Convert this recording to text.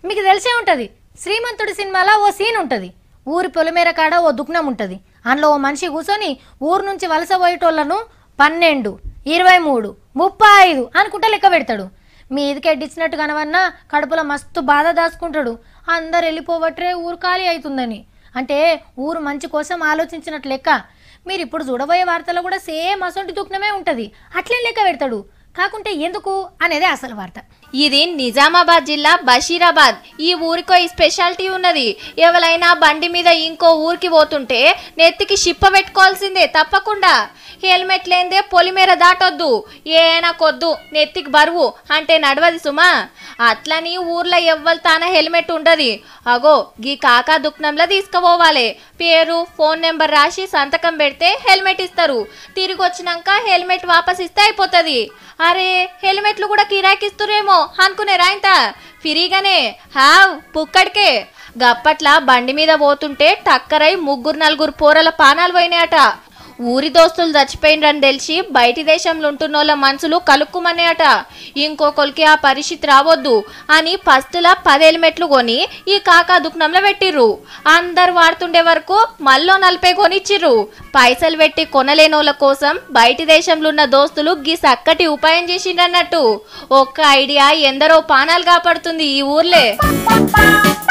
మీకు తెలిసే ఉంటుంది శ్రీమంతుడి సినిమాలో ఓ సీన్ ఉంటుంది ఊరి పొలిమేర కాడ ఓ దుఃఖనం ఉంటుంది అందులో ఓ మనిషి కూర్చొని ఊరు నుంచి వలస పోయేటోళ్లను పన్నెండు ఇరవై మూడు ముప్పై ఐదు అనుకుంటా లెక్క పెడతాడు మీ ఇదికి ఎడ్డిచ్చినట్టు కనవన్నా కడుపులో మస్తు బాధ దాచుకుంటాడు అందరు వెళ్ళిపోవట్రే ఊరు ఖాళీ అవుతుందని అంటే ఊరు మంచి కోసం ఆలోచించినట్టు లెక్క మీరు ఇప్పుడు చూడబోయే వార్తలో కూడా సేమ్ అసొంటి దుఃఖనమే ఉంటుంది అట్లే లెక్క పెడతాడు కాకుంటే ఎందుకు అనేదే అసలు వార్త ఇది నిజామాబాద్ జిల్లా బషీరాబాద్ ఈ ఊరికో ఈ స్పెషాలిటీ ఉన్నది ఎవరైనా బండి మీద ఇంకో ఊరికి పోతుంటే నెత్తికి షిప్ప పెట్టుకోవాల్సిందే తప్పకుండా హెల్మెట్ లేనిదే పొలిమేర దాటొద్దు ఏనా కొద్దు నెత్తికి బరువు అంటే నడవది సుమా అట్లని ఊర్లో ఎవ్వరు తాన హెల్మెట్ ఉండదు అగో గీ కాకా దుఃఖంలో తీసుకుపోవాలి పేరు ఫోన్ నెంబర్ రాసి సంతకం పెడితే హెల్మెట్ ఇస్తారు తిరిగి వచ్చినాక హెల్మెట్ వాపస్ ఇస్తే అయిపోతుంది అరే హెల్మెట్లు కూడా కిరాకిస్తురేమో అనుకునే రాయింత ఫ్రీగానే హావ్ పుక్కడికే గప్పట్ల బండి మీద పోతుంటే టక్కరై ముగ్గురు నలుగురు పోరల పానాలు పోయినాయట ఊరి దోస్తులు చచ్చిపోయినరని తెలిసి బయటి దేశంలో ఉంటున్నోళ్ళ మనసులు కలుక్కుమన్నాయట ఇంకొకరికి ఆ పరిస్థితి రావద్దు అని ఫస్టుల పది హెల్మెట్లు కొని ఈ కాకా దుఃఖంలో పెట్టిర్రు అందరు వాడుతుండే వరకు మళ్ళీ నలభై కొనిచ్చిర్రు పైసలు పెట్టి కొనలేనోళ్ళ కోసం బయటి దేశంలో ఉన్న దోస్తులు గీ చక్కటి ఉపాయం చేసిండ్రన్నట్టు ఒక్క ఐడియా ఎందరో పానాలు కాపాడుతుంది ఈ ఊర్లే